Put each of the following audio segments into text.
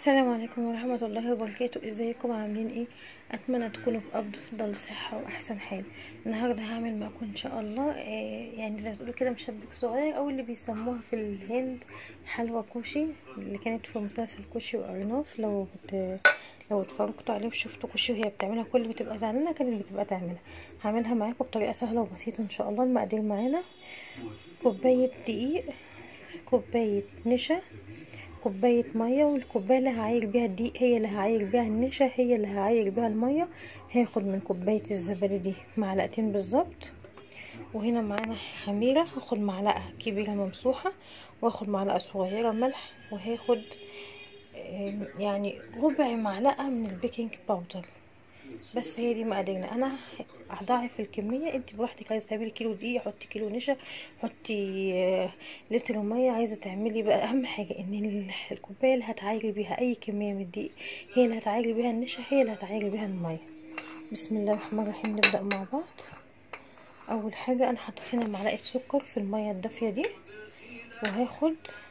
السلام عليكم ورحمة الله وبركاته ازيكم عاملين ايه اتمنى تكونوا بافضل صحة واحسن حال النهاردة هعمل معاكم ان شاء الله إيه يعني زي ما تقولوا كده مشبك صغير او اللي بيسموها في الهند حلوى كوشي اللي كانت في مسلسل كوشي وارناف لو بت... لو اتفرجتوا عليه وشفتوا كوشي وهي بتعملها كل اللي بتبقى زعلانة كانت بتبقى تعملها هعملها معاكم بطريقة سهلة وبسيطة ان شاء الله المقادير معانا كوباية دقيق كوباية نشا كوباية مية والكوباية اللي هعاير بيها الدقيق هي اللي هعاير بيها النشا هي اللي هعاير بيها المية هاخد من كوباية الزبادي دي معلقتين بالظبط وهنا معانا خميرة هاخد معلقة كبيرة ممسوحة واخد معلقة صغيرة ملح وهاخد يعني ربع معلقة من البيكنج باودر بس هي دي مقاديرنا انا هضاعف الكميه انت براحتك عايزه تعملي كيلو دقيق حطي كيلو نشا حطي لتر ميه عايزه تعملي بقى اهم حاجه ان الكوبايه اللي هتعايري بيها اي كميه من الدقيق هي اللي هتعايري بيها النشا هي اللي هتعايري بيها الميه بسم الله الرحمن الرحيم نبدا مع بعض اول حاجه انا حطيت هنا معلقه سكر في الميه الدافيه دي وهاخد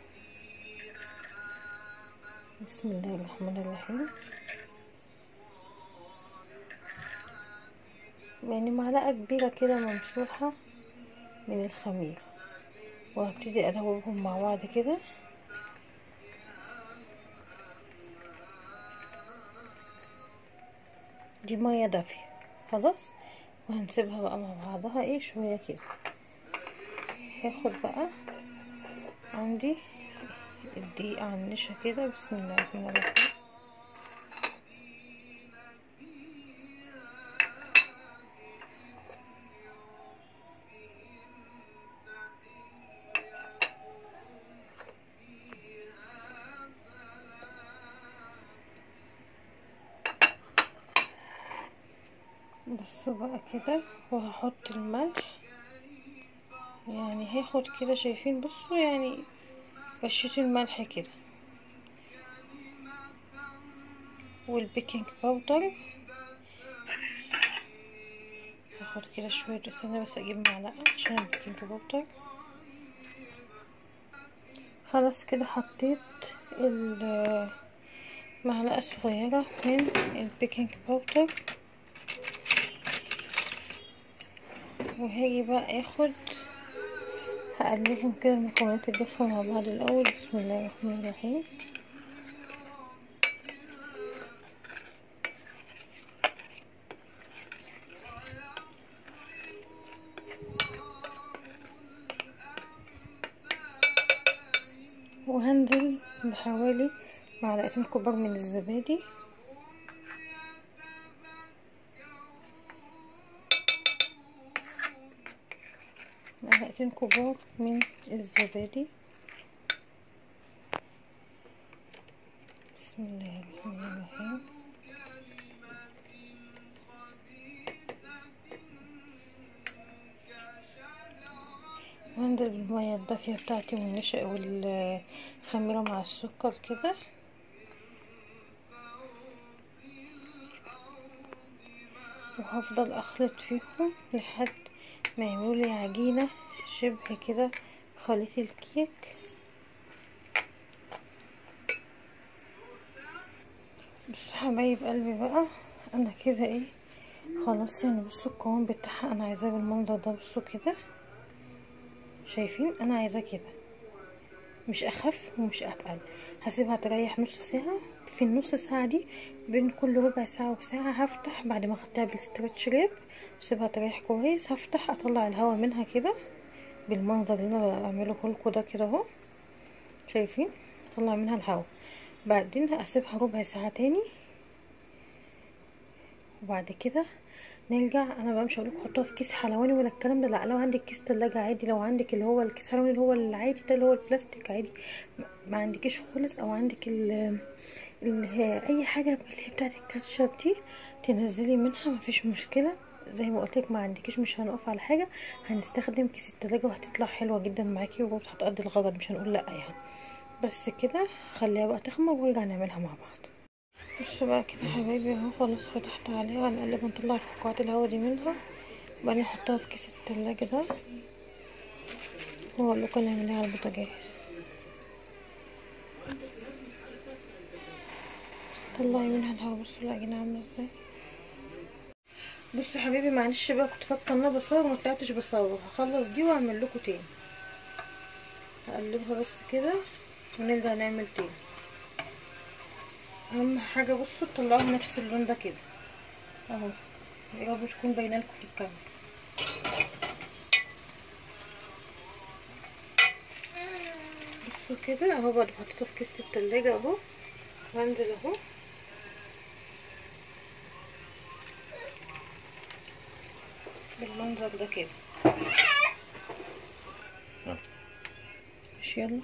بسم الله الرحمن الرحيم يعني معلقة كبيرة كده ممسوحة من الخميرة وهبتدي ادوبهم مع بعض كده دي مية دافية خلاص وهنسيبها بقى مع بعضها ايه شوية كده هاخد بقى عندي الدقيق على النشا كده بسم الله الرحمن الرحيم بصوا بقى كده وهحط الملح يعني هاخد كده شايفين بصوا يعني رشيت الملح كده والبيكنج باودر هاخد كده شوية استنى بس اجيب معلقة عشان البيكنج باودر خلاص كده حطيت المعلقة الصغيرة من البيكنج باودر وهاجي بقى اخد هقلبهم كده المكونات الجافة مع بعض الاول بسم الله الرحمن الرحيم وهنزل بحوالي معلقتين كبار من الزبادي معلقتين كبار من الزبادي بسم الله الرحمن الرحيم وانزل بالمية الدافية بتاعتي والنشا والخميرة مع السكر كده وهفضل اخلط فيهم لحد ما يعملوا لي عجينه شبه كده خليط الكيك بصوا حبايب قلبي بقى انا كده ايه خلاص يعني بصوا القوام بتاعها انا عايزاه بالمنظر ده بصوا كده شايفين انا عايزاه كده مش اخف ومش اتقل هسيبها تريح نص ساعه في النص ساعه دي بين كل ربع ساعه وساعه هفتح بعد ما اخدتها بالستريتش ريب اسيبها تريح كويس هفتح اطلع الهواء منها كده بالمنظر اللي انا بعمله لكم ده كده اهو شايفين اطلع منها الهواء بعدين اسيبها ربع ساعه تاني وبعد كده نرجع انا بقى مش هقولك حطوها في كيس حلواني ولا الكلام ده لا لو عندك كيس تلاجة عادي لو عندك اللي هو الكيس حلواني اللي هو العادي ده اللي هو البلاستيك عادي ما عندكيش خالص او عندك ال اي حاجه اللي هي بتاعت الكاتشب دي تنزلي منها مفيش مشكله زي ما قلتلك ما عندكيش مش هنقف على حاجه هنستخدم كيس التلاجة وهتطلع حلوه جدا معاكي وبرضه هتقضي الغرض مش هنقول لا يعني بس كده خليها بقى تخمر ونرجع نعملها مع بعض بصوا بقى كده حبايبي اهو خلاص فتحت عليها هنقلب نطلع الفقاعات الهوا دي منها وبعدين نحطها في كيس التلاجة ده واقول لكم نعملها على البوتاجاز طلعي منها الهوا بصوا العجينه عامله ازاي بصوا حبيبي معلش بقى كنت فاكره ان انا بصور وما طلعتش بصور هخلص دي واعمل لكم تاني هقلبها بس كده ونرجع نعمل تاني اهم حاجه بصوا تطلعوا نفس اللون ده كده اهو يا رب تكون باينه لكم في الكاميرا بصوا كده اهو بعد ما حطيته في كيسه التلاجة اهو وانزل اهو بالمنظر ده كده مش يلا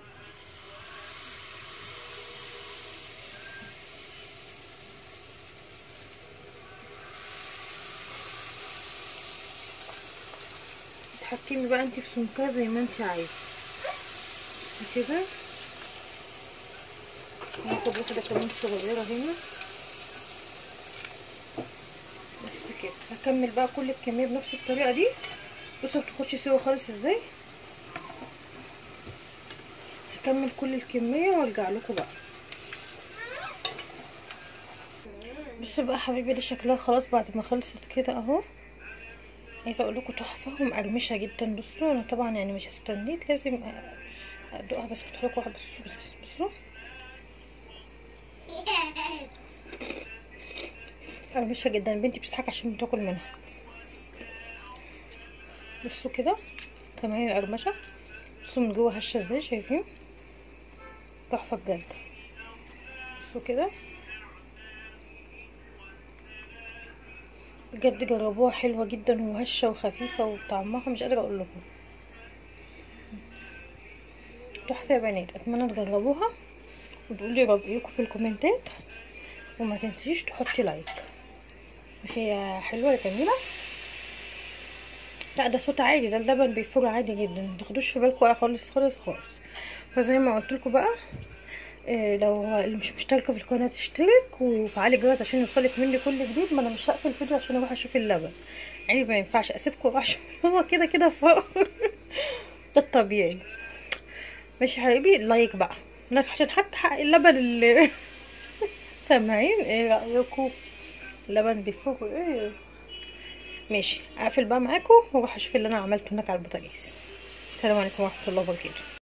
تحكمي بقى انت في سمكها زي ما انت عايزه بس كده ناخد واحده كمان صغيره هنا بس كده هكمل بقى كل الكميه بنفس الطريقه دي بصوا متاخدش سوا خالص ازاي هكمل كل الكميه وارجع لكم بقى بصوا بقى حبيبي دي شكلها خلاص بعد ما خلصت كده اهو عايزه اقول لكم تحفه ومقرمشه جدا بصوا انا طبعا يعني مش استنيت لازم ادوقها بس افتح لكم واحد بصوا بس بصوا مقرمشه جدا بنتي بتضحك عشان بتاكل منها بصوا كده تمام القرمشه بصوا من جوه هشه ازاي شايفين تحفه بجد بصوا كده بجد جربوها حلوه جدا وهشه وخفيفه وطعمها مش قادره اقول لكم تحفه يا بنات اتمنى تجربوها وتقولي رايكم في الكومنتات وما تنسيش تحطي لايك مش هي حلوه جميله لا ده صوت عادي ده اللبن بيفور عادي جدا متاخدوش في بالكم خالص خالص خالص فزي ما قلت لكم بقى إيه لو اللي مش مشتركه في القناه تشترك وفعلي الجرس عشان يوصلك مني كل جديد ما انا مش هقفل الفيديو عشان اروح اشوف اللبن يعني ما ينفعش اسيبكم واروح اشوف هو كده كده فوق ده الطبيعي ماشي يا حبيبي لايك بقى عشان حتى حق اللبن اللي سامعين ايه رايكم اللبن بيفوق ايه ماشي اقفل بقى معاكم واروح اشوف اللي انا عملته هناك على البوتاجاز السلام عليكم ورحمه الله وبركاته